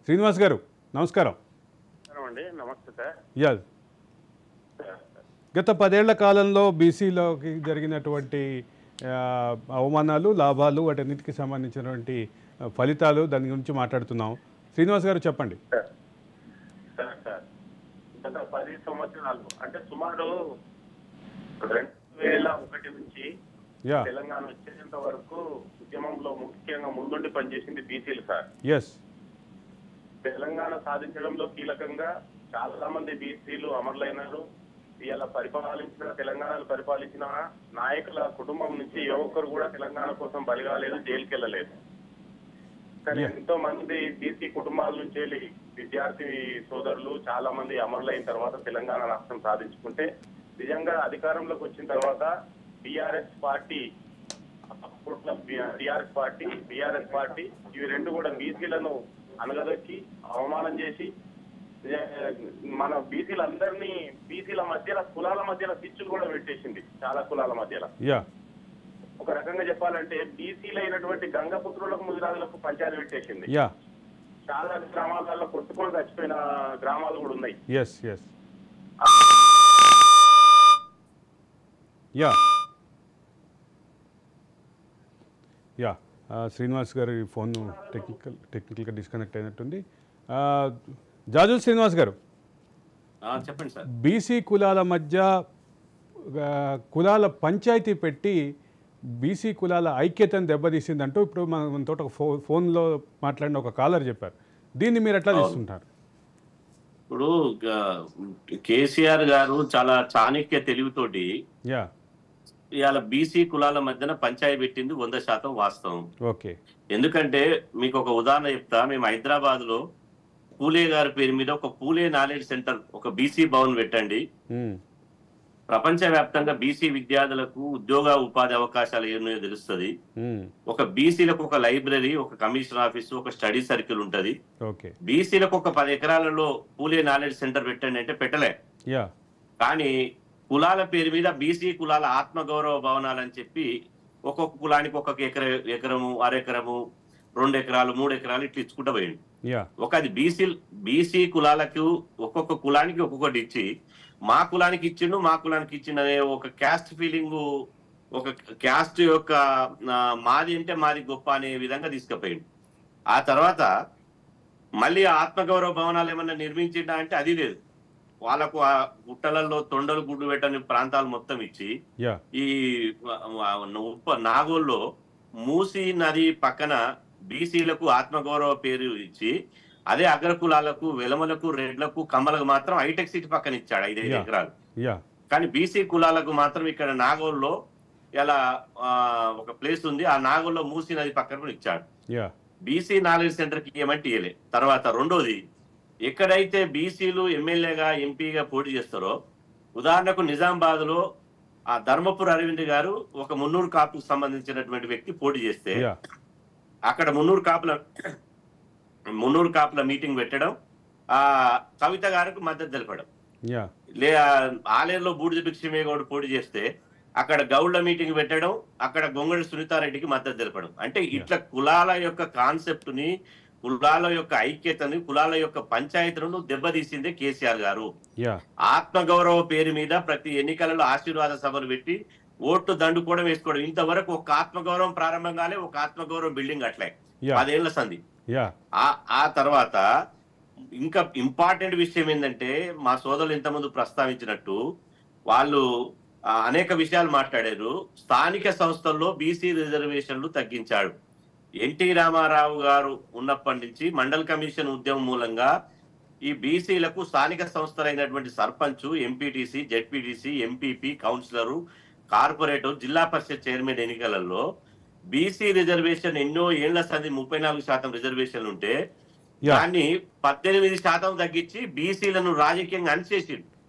శ్రీనివాస్ గారు నమస్కారం నమస్కారం అండి నమస్తే సార్ యా గత పదేళ్ల కాలంలో బీసీలోకి జరిగినటువంటి ఆ, అవమానాలు లాభాలు వాటన్నిటికి సంబంధించినటువంటి ఆ, ఫలితాలు దాని గురించి మాట్లాడుతున్నాం శ్రీనివాస్ గారు చెప్పండి సార్ సార్ సార్ గత పది సంవత్సరాలు అంటే సుమారు రెండు వేల ఒకటి నుంచి యా తెలంగాణ వచ్చేంత వరకు ఉద్యమంలో ముఖ్యంగా ముందుండి పనిచేసింది బీసీలు సార్ ఎస్ తెలంగాణ సాధించడంలో కీలకంగా చాలా మంది బీసీలు అమరులైనారు ఇలా పరిపాలించిన తెలంగాణను పరిపాలించిన నాయకుల కుటుంబం నుంచి ఏ ఒక్కరు కూడా తెలంగాణ కోసం బలి కాలేదు జైలుకి వెళ్ళలేదు కానీ Yeah. ఎంతో మంది బీసీ కుటుంబాల నుంచి వెళ్ళి విద్యార్థి సోదరులు చాలా మంది అమరులైన తర్వాత తెలంగాణ రాష్ట్రం సాధించుకుంటే నిజంగా అధికారంలోకి వచ్చిన తర్వాత బీఆర్ఎస్ పార్టీ అప్పట్లో టిఆర్ఎస్ పార్టీ బీఆర్ఎస్ పార్టీ ఇవి రెండు కూడా బీసీలను అనగదొక్కి అవమానం చేసి ఏ, మన బీసీలందరినీ బీసీల మధ్యలో కులాల మధ్యలో పిచ్చులు కూడా పెట్టేసింది చాలా కులాల మధ్యలో యా ఒక రకంగా చెప్పాలంటే బీసీలు అయినటువంటి గంగపుత్రులకు ముదిరాజులకు పంచాయతీ పెట్టేసింది యా చాలా గ్రామాలలో కొట్టుకొని చచ్చిపోయిన గ్రామాలు కూడా ఉన్నాయి ఎస్ ఎస్ యా యా ఆ, శ్రీనివాస్ గారి ఫోన్ టెక్నికల్ టెక్నికల్గా డిస్కనెక్ట్ అయినట్టుంది ఆ, జాజు శ్రీనివాస్ గారు ఆ, చెప్పండి సార్ బీసీ కులాల మధ్య ఆ, కులాల పంచాయతీ పెట్టి బీసీ కులాల ఐక్యతను దెబ్బతీసిందంటూ ఇప్పుడు మన మనతో ఒక ఫో ఫోన్లో మాట్లాడిన ఒక కాలర్ చెప్పారు దీన్ని మీరు ఎట్లా తీసుకుంటారు ఇప్పుడు గా- కేసీఆర్ గారు చాలా చాణక్య తెలివితోటి యా ఇవాళ బీసీ కులాల మధ్యన పంచాయతీ పెట్టింది వంద శాతం వాస్తవం ఓకే ఎందుకంటే మీకు ఒక ఉదాహరణ చెప్తా మేము హైదరాబాద్ లో పూలే గారి పేరు మీద ఒక పూలే నాలెడ్జ్ సెంటర్ ఒక బీసీ భవన్ పెట్టండి ఉమ్, ప్రపంచవ్యాప్తంగా బీసీ విద్యార్థులకు ఉద్యోగ ఉపాధి అవకాశాలు ఏమో తెలుస్తుంది ఉమ్, ఒక బీసీలకు ఒక లైబ్రరీ ఒక కమిషన్ ఆఫీసు ఒక స్టడీ సర్కిల్ ఉంటది ఓకే బీసీలకు ఒక పది ఎకరాలలో పూలే నాలెడ్జ్ సెంటర్ పెట్టండి అంటే పెట్టలే యా కానీ కులాల పేరు మీద బీసీ కులాల ఆత్మగౌరవ భవనాలని చెప్పి ఒక్కొక్క కులానికి ఒక్కొక్క ఎకర ఎకరము అరెకరము రెండు ఎకరాలు మూడు ఎకరాలు ఇట్లా ఇచ్చుకుంటూ పోయింది యా ఒక అది బీసీ బీసీ కులాలకు ఒక్కొక్క కులానికి ఒక్కొక్కటి ఇచ్చి మా కులానికి ఇచ్చిండు మా కులానికి ఇచ్చిండు అనే ఒక క్యాస్ట్ ఫీలింగ్ ఒక క్యాస్ట్ యొక్క ఆ, మాది అంటే మాది గొప్ప అనే విధంగా తీసుకుపోయిండు ఆ తర్వాత మళ్ళీ ఆ ఆత్మగౌరవ భవనాలు ఏమన్నా నిర్మించిండా అంటే అది లేదు వాళ్ళకు ఆ గుట్టలలో తొండలు గుడ్డు పెట్టని ప్రాంతాలు మొత్తం ఇచ్చి యా ఈ వ- వ- ఉప్ప నాగోల్లో మూసీ నది పక్కన బీసీలకు ఆత్మగౌరవ పేరు ఇచ్చి అదే అగ్రకులాలకు వెలమలకు రెడ్లకు కమ్మలకు మాత్రం హైటెక్ సిటీ పక్కన ఇచ్చాడు ఐదైదు Yeah. ఎకరాలు యా కానీ బీసీ కులాలకు మాత్రం ఇక్కడ నాగోల్లో ఇలా ఆ, ఒక ప్లేస్ ఉంది ఆ నాగోల్లో మూసీ నది పక్కన కూడా ఇచ్చాడు యా బీసీ నాలెడ్జ్ సెంటర్ కి ఏమంటే ఇయ్యలే తర్వాత రెండోది ఎక్కడైతే బీసీలు ఎమ్మెల్యేగా ఎంపీగా పోటీ చేస్తారో ఉదాహరణకు నిజామాబాద్ లో ఆ ధర్మపుర అరవింద్ గారు ఒక మున్నూరు కాపుకు సంబంధించినటువంటి వ్యక్తి పోటీ చేస్తే యా అక్కడ మున్నూరు కాపుల మున్నూరు కాపుల మీటింగ్ పెట్టడం ఆ కవిత గారికి మద్దతు తెలపడం యా లే ఆలయంలో బూడిద భిక్షమే గౌడ్ పోటీ చేస్తే అక్కడ గౌడ్ల మీటింగ్ పెట్టడం అక్కడ గొంగడి సునీతారెడ్డికి మద్దతు తెలపడం అంటే ఇట్లా కులాల యొక్క కాన్సెప్ట్ ని కులాల యొక్క ఐక్యతని కులాల యొక్క పంచాయతీలను దెబ్బతీసిందే కేసీఆర్ గారు యా ఆత్మగౌరవ పేరు మీద ప్రతి ఎన్నికలలో ఆశీర్వాద సభలు పెట్టి ఓట్లు దండుకోవడం వేసుకోవడం ఇంతవరకు ఒక ఆత్మగౌరవం ప్రారంభం కాలే ఒక ఆత్మగౌరవం బిల్డింగ్ అట్లే యా పదేళ్ల సంధి యా ఆ ఆ తర్వాత ఇంకా ఇంపార్టెంట్ విషయం ఏంటంటే మా సోదరులు ఇంతకుముందు ప్రస్తావించినట్టు వాళ్ళు ఆ, అనేక విషయాలు మాట్లాడారు స్థానిక సంస్థల్లో బీసీ రిజర్వేషన్లు తగ్గించాడు ఎన్టీ రామారావు గారు ఉన్నప్పటి నుంచి మండల్ కమిషన్ ఉద్యమం మూలంగా ఈ బీసీలకు స్థానిక సంస్థలైనటువంటి sarpanch MPTC ZPTC MPP councillor corporator Zilla Parishad chairman ఎన్నికలలో బీసీ రిజర్వేషన్ ఎన్నో ఏళ్ల సంది ముప్పై నాలుగు శాతం రిజర్వేషన్లు ఉంటే యా దాన్ని పద్దెనిమిది శాతం తగ్గించి బీసీలను రాజకీయంగా అణచేసిండు